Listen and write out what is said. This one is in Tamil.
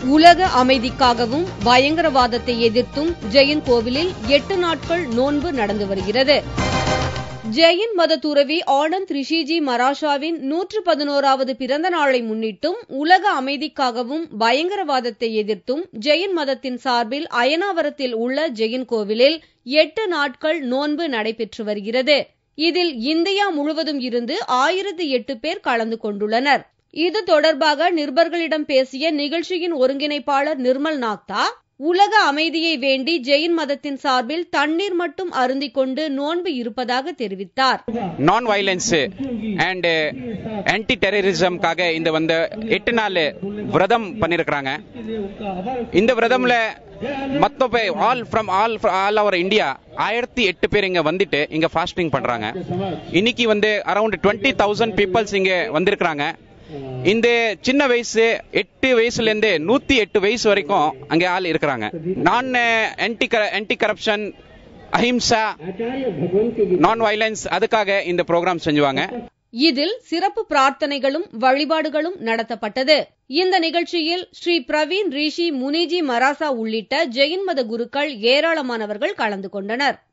உலக அமைதிக்காகவும் பயங்கரவாதத்தை எதிர்த்தும் ஜெயின் கோவிலில் எட்டு நாட்கள் நோன்பு நடந்து வருகிறது ஜெயின் மத துறவி ஆனந்த் ரிஷிஜி மராஷாவின் நூற்று பதினோராவது பிறந்த நாளை முன்னிட்டும் உலக அமைதிக்காகவும் பயங்கரவாதத்தை எதிர்த்தும் ஜெயின் மதத்தின் சார்பில் அயனாவரத்தில் உள்ள ஜெயின் கோவிலில் எட்டு நாட்கள் நோன்பு நடைபெற்று வருகிறது இதில் இந்தியா முழுவதும் இருந்து ஆயிரத்து எட்டு பேர் கலந்து கொண்டுள்ளனர் இது தொடர்பாக நிருபர்களிடம் பேசிய நிகழ்ச்சியின் ஒருங்கிணைப்பாளர் நிர்மல் நாக்தா உலக அமைதியை வேண்டி ஜெயின் மதத்தின் சார்பில் தண்ணீர் மட்டும் அருந்திக் கொண்டு நோன்பு இருப்பதாக தெரிவித்தார் நான் வயலன்ஸ் அண்ட் ஆன்டி டெரரிசம்காக இந்த வந்து எட்டு நாள் விரதம் பண்ணிருக்கிறாங்க இந்த விரதம்ல மொத்த பேர் all from all all over India ஆயிரத்தி எட்டு பேர் இங்க வந்துட்டு இங்க ஃபாஸ்டிங் பண்றாங்க இன்னைக்கு வந்து அரௌண்ட் டுவெண்ட்டி தௌசண்ட் பீப்புள்ஸ் இங்க வந்திருக்கிறாங்க இந்த சின்ன வயசு எட்டு வயசுல இருந்து நூத்தி எட்டு வயசு வரைக்கும் அங்க ஆள் இருக்கிறாங்க நான் ஆன்டி ஆன்டி கரப்ஷன் அஹிம்சா நான் வயலன்ஸ் அதுக்காக இந்த ப்ரோக்ராம் செஞ்சுவாங்க இதில் சிறப்பு பிரார்த்தனைகளும் வழிபாடுகளும் நடத்தப்பட்டது இந்த நிகழ்ச்சியில் ஸ்ரீ பிரவீன் ரிஷி முனிஜி மராசா உள்ளிட்ட ஜெயின் மத குருக்கள் ஏராளமானவர்கள் கலந்து கொண்டனர்